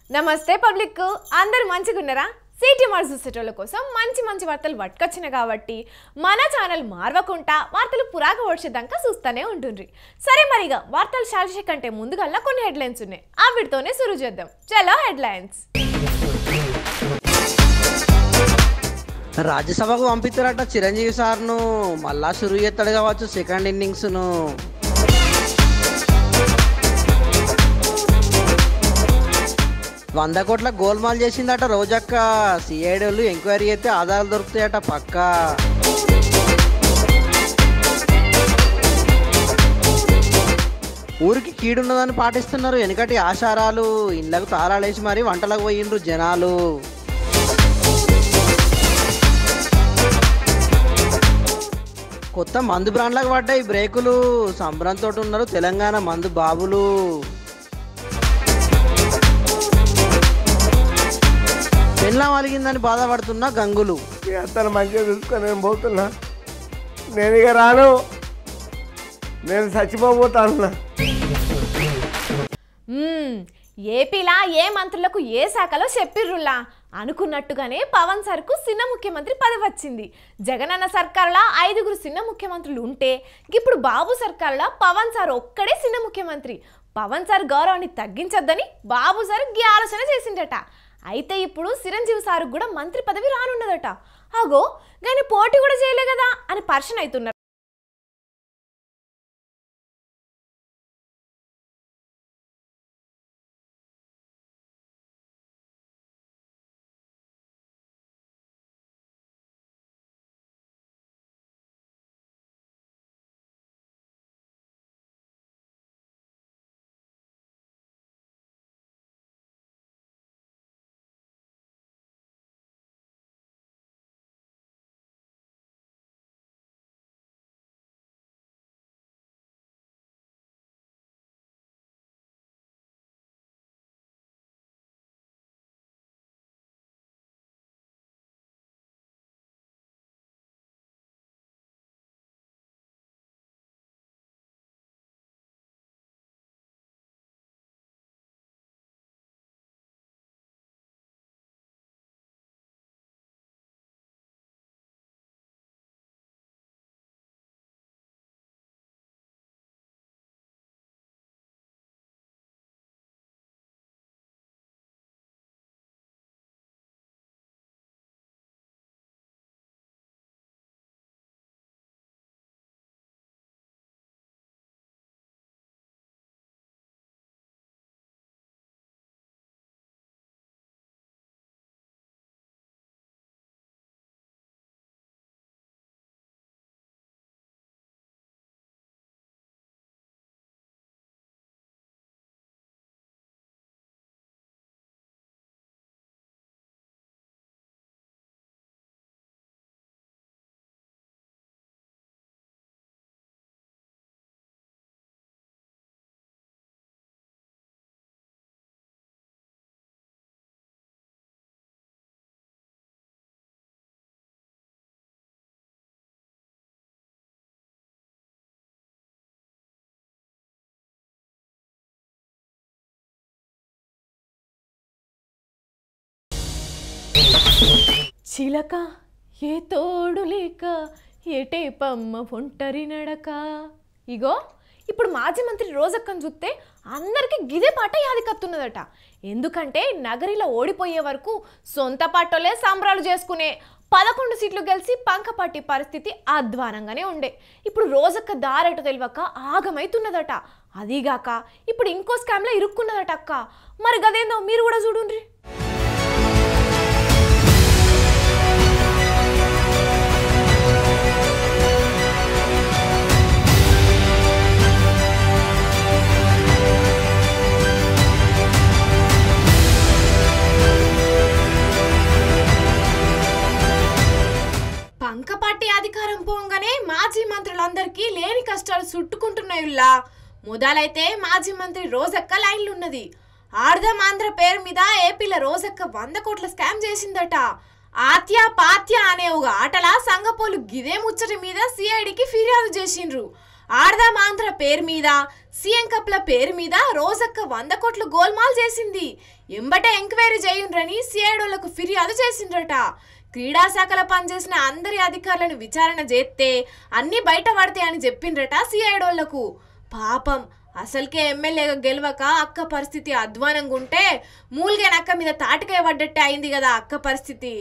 నమస్తే పబ్లిక్ అందరు మంచిగా ఉన్నారా సిటీ మార్ చూసేటోళ్ళ కోసం మంచి మంచి వార్తలు పట్టుకొచ్చిన కాబట్టి మన ఛానల్ మార్వకుండా వార్తలు పురాగ వచ్చేదాకా చూస్తూనే ఉంటుండ్రి సరే మరిగా వార్తలు శాల్చే కంటే ముందుగల్లా కొన్ని హెడ్లైన్స్ ఉన్నాయి ఆ వీటితోనే సురు చేద్దాం చలో హెడ్లైన్స్ రాజ్యసభకు పంపిస్తారట చిరంజీవి సార్ను మళ్ళా షురు చేస్తాడు కావచ్చు సెకండ్ ఇన్నింగ్స్ను వంద కోట్ల గోల్మాల్ చేసిందట రోజక్క సిఐడి వాళ్ళు ఎంక్వైరీ అయితే ఆధారాలు దొరుకుతాయట పక్కా ఊరికి కీడున్నదని పాటిస్తున్నారు వెనకటి ఆచారాలు ఇళ్ళకు తాళాలేసి మరి వంటలకు పోయిండ్రు జనాలు కొత్త మందు బ్రాండ్లకు పడ్డాయి బ్రేకులు సంబరంతో ఉన్నారు తెలంగాణ మందు బాబులు పెళ్ళం అలిగిందని బాధపడుతున్న గంగులు మీ అత్తను మంచిగా చూసుకొని నేను పోతున్నా నేను ఇక రాను నేను చచ్చిపోబోతాను మ్మ్. ఏపీలా ఏ మంత్రులకు ఏ శాఖలో చెప్పిర్రులా అనుకున్నట్టుగానే పవన్ సార్కు చిన్న ముఖ్యమంత్రి పదవి వచ్చింది జగనన్న సర్కారులా ఐదుగురు చిన్న ముఖ్యమంత్రులు ఉంటే ఇప్పుడు బాబు సర్కారులా పవన్ సార్ ఒక్కడే చిన్న ముఖ్యమంత్రి పవన్ సార్ గౌరవాన్ని తగ్గించొద్దని బాబు సార్ గీ ఆలోచన చేసిండట అయితే ఇప్పుడు చిరంజీవి సార్ కూడా మంత్రి పదవి రానున్నదట అగో కానీ పోటీ కూడా చేయలే కదా అని పర్షన్ అవుతున్నారు చిలక ఏ తోడు లేక ఏటే పమ్మ ఒంటరి నడక ఇగో ఇప్పుడు మాజీ మంత్రి రోజక్కను చూస్తే అందరికీ గిదే పాట యాదికత్తున్నదట ఎందుకంటే నగరిలో ఓడిపోయే వరకు సొంత పాటలే సంబరాలు చేసుకునే పదకొండు సీట్లు గెలిచి పంకపాటి పరిస్థితి అధ్వానంగానే ఉండే ఇప్పుడు రోజక్క దారెట తెలియక ఆగమైతున్నదట అదీగాక ఇప్పుడు ఇంకో స్కామ్లో ఇరుక్కున్నదట అక్క మరి గదేందో మీరు కూడా చూడుండ్రి పంకపాటి అధికారం పోగానే మాజీ మంత్రులందరికీ లేని కష్టాలు చుట్టుకుంటున్నాయుల్లా మొదలైతే మాజీ మంత్రి రోజక్క లైన్లు ఉన్నది ఆర్ధం ఆంధ్ర పేరు మీద ఏపీల రోజక్క వంద కోట్ల స్కామ్ చేసిందట ఆత్య పాత్య అనే ఒక ఆటల సంగపోలు గిదే ముచ్చటి మీద సిఐడికి ఫిర్యాదు చేసిండ్రు ఆడదాం ఆంధ్ర పేరు మీద సీఎం కప్ల పేరు మీద రోజక్క వంద కోట్లు గోల్మాల్ చేసింది ఎంబటే ఎంక్వైరీ చేయుండ్రని సిఐడోలకు ఫిర్యాదు చేసిండ్రట క్రీడా శాఖలో పనిచేసిన అందరి అధికారులను విచారణ చేస్తే అన్ని బయట పడతాయని చెప్పిండ్రట సిఐడోళ్లకు పాపం అసలుకే ఎమ్మెల్యేగా గెలవక అక్క పరిస్థితి అధ్వానంగా ఉంటే మూలిగే అక్క మీద తాటికాయ పడ్డట్టే అయింది కదా అక్క పరిస్థితి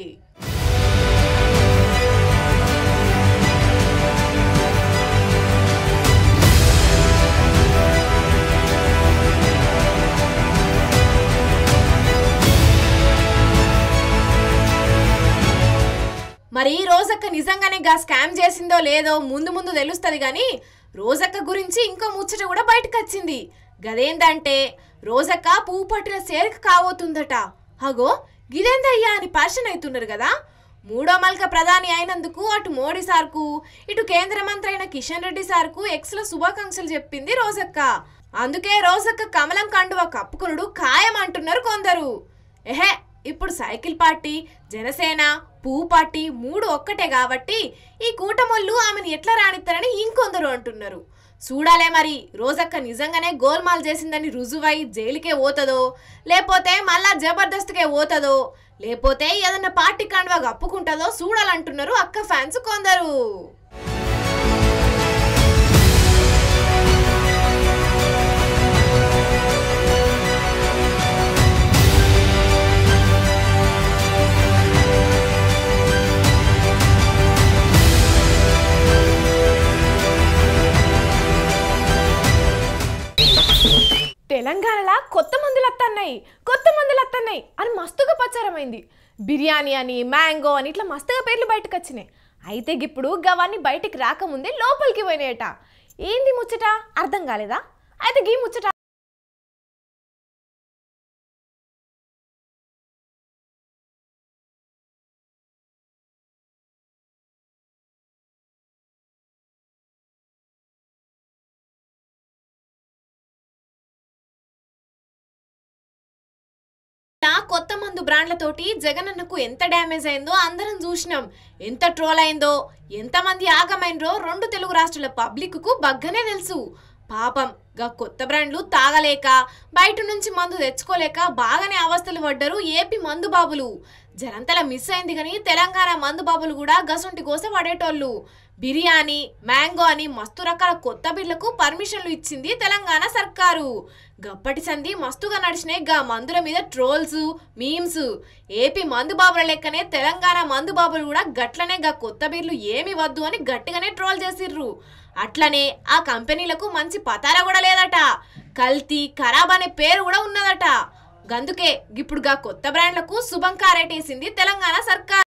మరి ఈ రోజక్క నిజంగానే గా స్కామ్ చేసిందో లేదో ముందు ముందు తెలుస్తుంది కానీ రోజక్క గురించి ఇంకో ముచ్చట కూడా బయటకు వచ్చింది గదేందంటే రోజక్క పువ్వు పట్టిన సేరిక కావోతుందట అగో గిదేందయ్యా అని పరిశన్ అవుతున్నారు కదా మూడో మల్క ప్రధాని అయినందుకు అటు మోడీ సార్కు ఇటు కేంద్ర మంత్రి అయిన కిషన్ రెడ్డి సార్కు ఎక్స్లో శుభాకాంక్షలు చెప్పింది రోజక్క అందుకే రోజక్క కమలం కండువ కప్పుకునుడు ఖాయం అంటున్నారు కొందరు ఎహే ఇప్పుడు సైకిల్ పార్టీ జనసేన పువ్వు పార్టీ మూడు ఒక్కటే కాబట్టి ఈ కూటమొళ్ళు ఆమెను ఎట్లా రాణిస్తారని ఇంకొందరు అంటున్నారు చూడాలే మరి రోజక్క నిజంగానే గోల్మాల్ చేసిందని రుజువై జైలుకే పోతుందో లేకపోతే మళ్ళా జబర్దస్త్కే పోతుందో లేకపోతే ఏదన్నా పార్టీ కండువా కప్పుకుంటుందో చూడాలంటున్నారు అక్క ఫ్యాన్స్ కొందరు తెలంగాణలో కొత్త మందులు వస్తున్నాయి కొత్త మందులు వస్తున్నాయి అని మస్తుగా ప్రచారమైంది బిర్యానీ అని మ్యాంగో అని ఇట్లా మస్తుగా పేర్లు బయటకు వచ్చినాయి అయితే ఇప్పుడు గవన్నీ బయటికి రాకముందే లోపలికి పోయినాయట ఏంది ముచ్చట అర్థం కాలేదా అయితే గీ ముచ్చట నా కొత్త మందు బ్రాండ్లతోటి జగనన్నకు ఎంత డ్యామేజ్ అయిందో అందరం చూసినాం ఎంత ట్రోల్ అయిందో ఎంతమంది ఆగమైనరో రెండు తెలుగు రాష్ట్రాల పబ్లిక్కు బగ్గనే తెలుసు పాపం గా కొత్త బ్రాండ్లు తాగలేక బయట నుంచి మందు తెచ్చుకోలేక బాగానే అవస్థలు పడ్డరు ఏపీ మందు బాబులు జనంతలా మిస్ అయింది కానీ తెలంగాణ మందు బాబులు కూడా గసొంటి కోస పడేటోళ్ళు బిర్యానీ మ్యాంగో అని మస్తు రకాల కొత్త బిర్లకు పర్మిషన్లు ఇచ్చింది తెలంగాణ సర్కారు గప్పటి సంధి మస్తుగా నడిచినాయి గా మందుల మీద ట్రోల్స్ మీమ్స్ ఏపీ మందు బాబుల లెక్కనే తెలంగాణ మందు బాబులు కూడా గట్లనే గా కొత్త బీర్లు ఏమి వద్దు అని గట్టిగానే ట్రోల్ చేసిర్రు అట్లనే ఆ కంపెనీలకు మంచి పతారా కూడా లేదట కల్తీ ఖరాబ్ అనే పేరు కూడా ఉన్నదట గందుకే ఇప్పుడు గా కొత్త బ్రాండ్లకు శుభం కారేటేసింది తెలంగాణ సర్కార్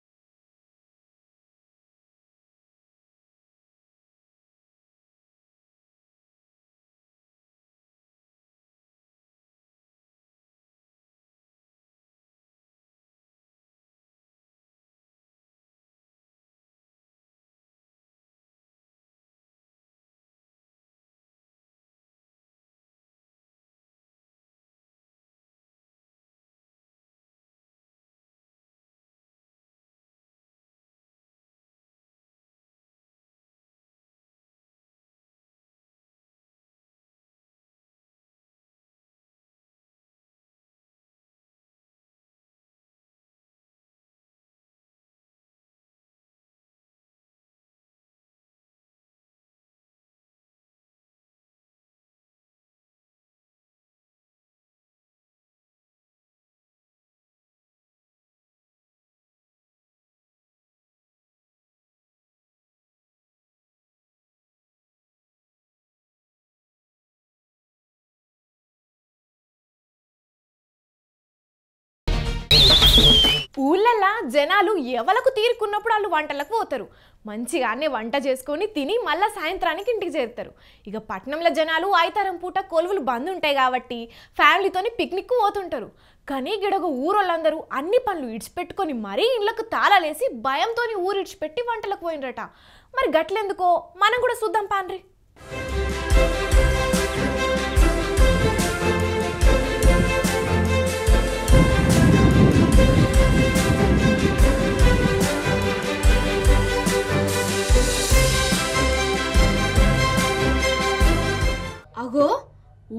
ఊళ్ళల్లా జనాలు ఎవలకు తీరుకున్నప్పుడు వాళ్ళు వంటలకు పోతారు మంచిగానే వంట చేసుకొని తిని మళ్ళా సాయంత్రానికి ఇంటికి చేరుతారు ఇక పట్నంలో జనాలు ఆయితారం పూట కొలువులు బంద్ ఉంటాయి కాబట్టి ఫ్యామిలీతోని పిక్నిక్ పోతుంటారు కానీ గిడొక ఊరోళ్ళందరూ అన్ని పనులు ఇడిచిపెట్టుకొని మరీ ఇళ్ళకు తాళాలేసి భయంతోని ఊరు ఇడిచిపెట్టి వంటలకు పోయినరట మరి గట్లెందుకో మనం కూడా చూద్దాం పాన్రి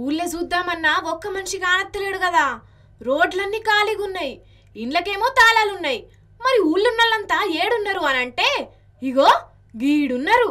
ఊళ్ళో చూద్దామన్నా ఒక్క మనిషి కానత్తలేడు కదా రోడ్లన్నీ ఖాళీగా ఉన్నాయి ఇండ్లకేమో తాళాలున్నాయి మరి ఊళ్ళున్నోళ్ళంతా ఏడున్నారు అని అంటే ఇగో గీడున్నారు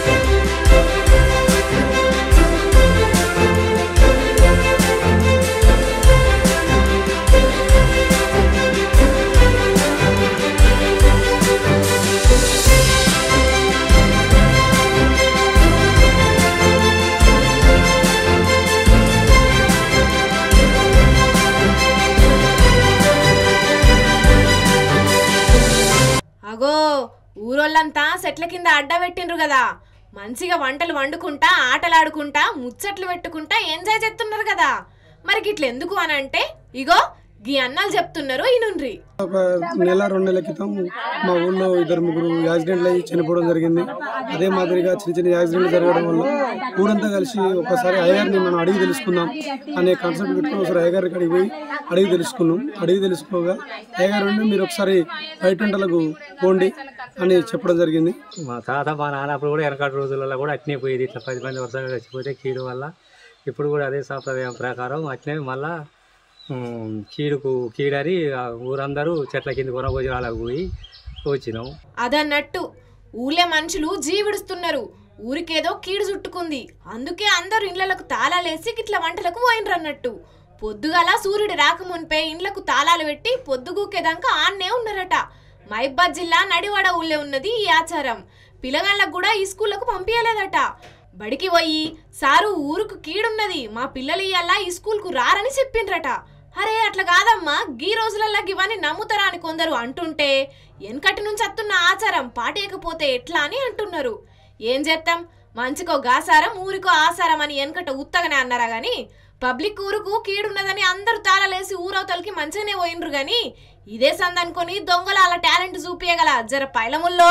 అగో ఊరోళ్ళంతా సెట్ల కింద అడ్డబెట్టిండ్రు కదా మంచిగా వంటలు వండుకుంటా ఆటలాడుకుంటా ముచ్చట్లు పెట్టుకుంటా ఎంజాయ్ చేస్తున్నారు కదా మరి గిట్ల ఎందుకు అని అంటే ఇగో గీ అన్నాలు చెప్తున్నారు ఈనుండ్రి ఒక నెల రెండు నెలల క్రితం మా ఊళ్ళో ఇద్దరు ముగ్గురు యాక్సిడెంట్లు అయ్యి చనిపోవడం జరిగింది అదే మాదిరిగా చిన్న చిన్న యాక్సిడెంట్లు జరగడం వల్ల ఊరంతా కలిసి ఒకసారి అయ్యగారిని మనం అడిగి తెలుసుకుందాం అనే కాన్సెప్ట్ పెట్టుకుని ఒకసారి అయ్యగారి అడిగి పోయి అడిగి తెలుసుకున్నాం అడిగి తెలుసుకోగా అయ్యగారు ఉండి మీరు ఒకసారి బయట వంటలకు పోండి అని చెప్పడం జరిగింది మా తాత మా నాన్న అప్పుడు కూడా వెనకటి రోజులలో కూడా అట్నే పోయేది ఇట్లా పది మంది వరుసగా చచ్చిపోతే కీడు వల్ల ఇప్పుడు కూడా అదే సాంప్రదాయం ప్రకారం అట్నే మళ్ళా ఉమ్, కీడుకు కీడని ఆ ఊరందరూ చెట్ల కింద కొనభోజనాలకు పోయి వచ్చినాం అదన్నట్టు ఊళ్ళే మనుషులు జీవిడుస్తున్నారు ఊరికేదో కీడు చుట్టుకుంది అందుకే అందరూ ఇండ్లకు తాళాలేసి గిట్ల వంటలకు పోయినరన్నట్టు పొద్దుగాల సూర్యుడు రాకమునిపే ఇండ్లకు తాళాలు పెట్టి పొద్దుగూకేదాకా ఆన్నే ఉన్నారట మైబాద్ జిల్లా నడివాడ ఊళ్ళే ఉన్నది ఈ ఆచారం పిల్లగాళ్ళకు కూడా ఈ స్కూళ్ళకు పంపించలేదట బడికి పోయి సారు ఊరుకు కీడున్నది మా పిల్లలు ఇయ్యాల ఈ స్కూల్కు రారని చెప్పిండ్రట అరే అట్లా కాదమ్మా గీ రోజులల్లా ఇవన్నీ నమ్ముతారా అని కొందరు అంటుంటే వెనకటి నుంచి అత్తున్న ఆచారం పాటేయకపోతే ఎట్లా అని అంటున్నారు ఏం చేస్తాం మంచికో గాసారం ఊరికో ఆసారం అని వెనకట ఉత్తగానే అన్నారా గాని పబ్లిక్ ఊరుకు కీడున్నదని అందరూ తాళలేసి ఊరవతలకి మంచిగానే పోయినరు గాని ఇదే సందనుకొని దొంగల అలా టాలెంట్ చూపియగల జర పైలముల్లో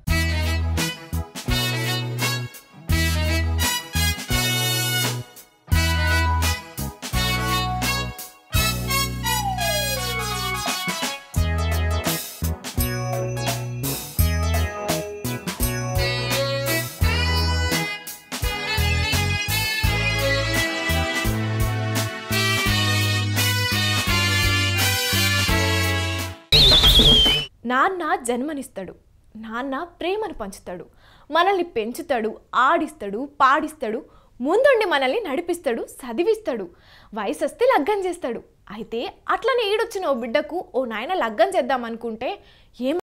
నాన్న జన్మనిస్తాడు నాన్న ప్రేమను పంచుతాడు మనల్ని పెంచుతాడు ఆడిస్తాడు పాడిస్తాడు ముందుండి మనల్ని నడిపిస్తాడు చదివిస్తాడు వయసు వస్తే లగ్గం చేస్తాడు అయితే అట్లనే ఈడొచ్చిన ఓ బిడ్డకు ఓ నాయన లగ్గం చేద్దాం అనుకుంటే ఏం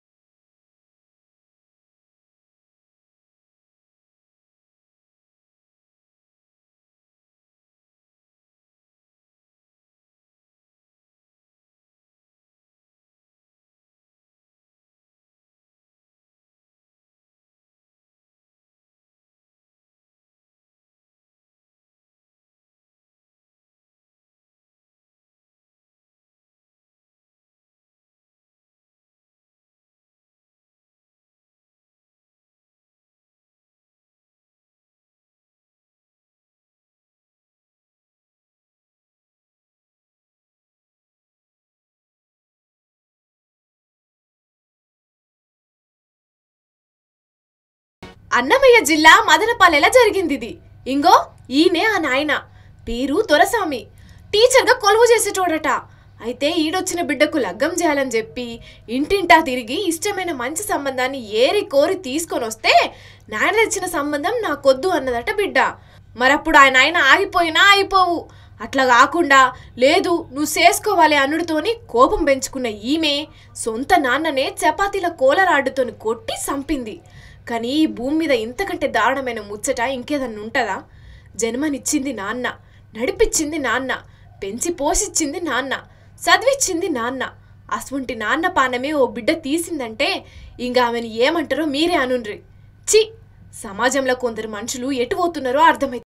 అన్నమయ్య జిల్లా మదనపల్లెల జరిగింది ఇది ఇంగో ఈయనే ఆ నాయన పేరు దొరసామి టీచర్గా కొలువు చేసేటోడట అయితే ఈడొచ్చిన బిడ్డకు లగ్గం చేయాలని చెప్పి ఇంటింటా తిరిగి ఇష్టమైన మంచి సంబంధాన్ని ఏరి కోరి తీసుకొని వస్తే నాయన తెచ్చిన సంబంధం నాకొద్దు అన్నదట బిడ్డ మరప్పుడు ఆయన ఆయన ఆగిపోయినా అయిపోవు అట్లా కాకుండా లేదు నువ్వు చేసుకోవాలి అనుడితోని కోపం పెంచుకున్న ఈమె సొంత నాన్ననే చపాతీల కోలరాడుతోని కొట్టి సంపింది కానీ ఈ భూమి మీద ఇంతకంటే దారుణమైన ముచ్చట ఇంకేదన్నా ఉంటుందా జన్మనిచ్చింది నాన్న నడిపించింది నాన్న పెంచి పోషించింది నాన్న చదివిచ్చింది నాన్న అటువంటి నాన్న పానమే ఓ బిడ్డ తీసిందంటే ఇంకా ఆమెను ఏమంటారో మీరే అనుండ్రి చి సమాజంలో కొందరు మనుషులు ఎటు పోతున్నారో అర్థమైంది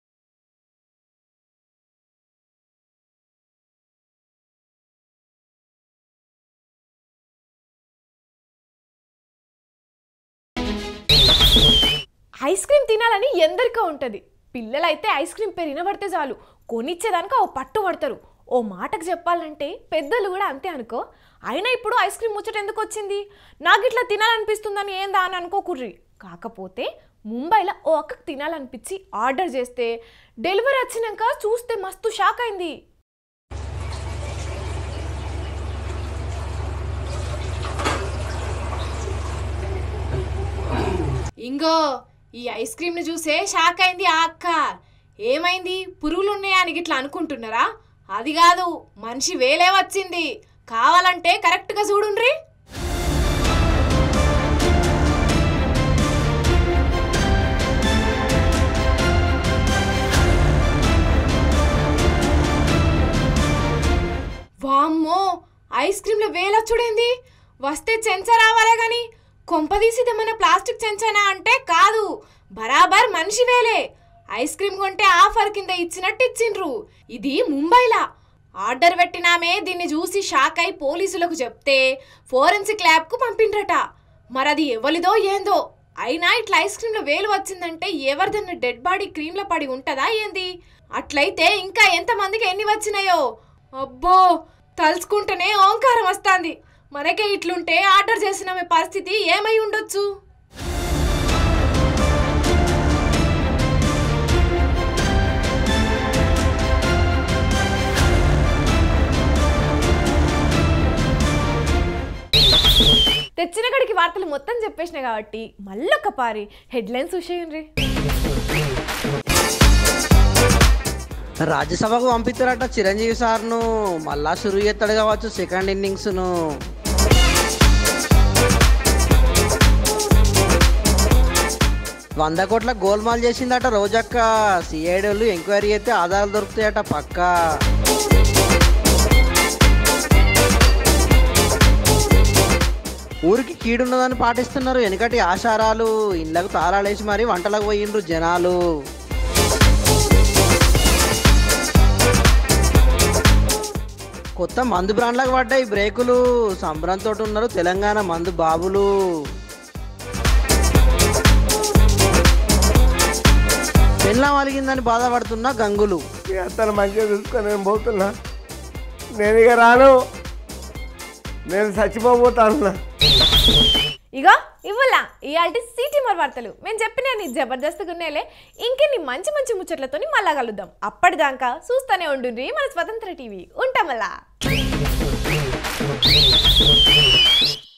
ఐస్ క్రీమ్ తినాలని ఎందరికో ఉంటుంది పిల్లలైతే ఐస్ క్రీమ్ పేరు వినబడితే చాలు కొనిచ్చేదానికి ఓ పట్టు పడతారు ఓ మాటకు చెప్పాలంటే పెద్దలు కూడా అంతే అనుకో అయినా ఇప్పుడు ఐస్ క్రీమ్ ముచ్చట ఎందుకు వచ్చింది నాకు ఇట్లా తినాలనిపిస్తుందని ఏందా అని అనుకోకుర్రి కాకపోతే ముంబైలో ఓ అక్కకు తినాలనిపించి ఆర్డర్ చేస్తే డెలివరీ వచ్చినాక చూస్తే మస్తు షాక్ అయింది ఇంగో ఈ ఐస్ క్రీమ్ని చూసే షాక్ అయింది ఆ అక్క ఏమైంది పురుగులు ఉన్నాయా అని గిట్లా అనుకుంటున్నారా అది కాదు మనిషి వేలే వచ్చింది కావాలంటే కరెక్ట్గా చూడుండ్రి వామ్మో ఐస్ క్రీమ్లో వేలొచ్చుడేంది వస్తే చెంచా రావాలే గాని కొంపదీసి మన ప్లాస్టిక్ చెంచానా అంటే కాదు బరాబర్ మనిషి వేలే ఐస్ క్రీమ్ కొంటే ఆఫర్ కింద ఇచ్చినట్టు ఇచ్చిండ్రు ఇది ముంబైలా ఆర్డర్ పెట్టినామే దీన్ని చూసి షాక్ అయి పోలీసులకు చెప్తే ఫోరెన్సిక్ ల్యాబ్కు పంపిండ్రట మరది ఎవలిదో ఏందో అయినా ఇట్లా ఐస్ క్రీమ్లో వేలు వచ్చిందంటే ఎవరిదన్నా డెడ్ బాడీ క్రీమ్లో పడి ఉంటదా ఏంది అట్లయితే ఇంకా ఎంతమందికి ఎన్ని వచ్చినాయో అబ్బో తలుచుకుంటేనే ఓంకారం వస్తాంది మనకే ఇట్లుంటే ఆర్డర్ చేసిన మీ పరిస్థితి ఏమై ఉండొచ్చు తెచ్చిన కడికి వార్తలు మొత్తం చెప్పేసిన కాబట్టి మళ్ళొక్క పారి హెడ్లైన్స్ చూసేయండి రాజ్యసభకు పంపిస్తారట చిరంజీవి సార్ను మళ్ళా సురు చేస్తాడు కావచ్చు సెకండ్ ఇన్నింగ్స్ను వంద కోట్ల గోల్మాల్ చేసిందట రోజక్క సిఐడీలు ఎంక్వైరీ అయితే ఆధారాలు దొరుకుతాయట పక్కా ఊరికి కీడున్నదని పాటిస్తున్నారు వెనకటి ఆచారాలు ఇళ్ళకు తాళాలేసి మరి వంటలకు పోయిండ్రు జనాలు కొత్త మందు బ్రాండ్లకు పడ్డాయి బ్రేకులు సంబరంతో ఉన్నారు తెలంగాణ మందు బాబులు పెళ్ళం అలిగిందని బాధపడుతున్న గంగులు మీ అత్తను మంచిగా చూసుకొని నేను పోతున్నా నేను ఇక రాను నేను చచ్చిపోబోతాను ఇగో ఇవ్వలా ఇవాళ సిటీ మరి వార్తలు మేము చెప్పిన నీ జబర్దస్త్గా ఉన్నాయిలే ఇంకెన్ని మంచి మంచి ముచ్చట్లతోని మళ్ళా కలుద్దాం అప్పటిదాకా చూస్తూనే ఉండుండ్రి మన స్వతంత్ర టీవీ ఉంటామల్లా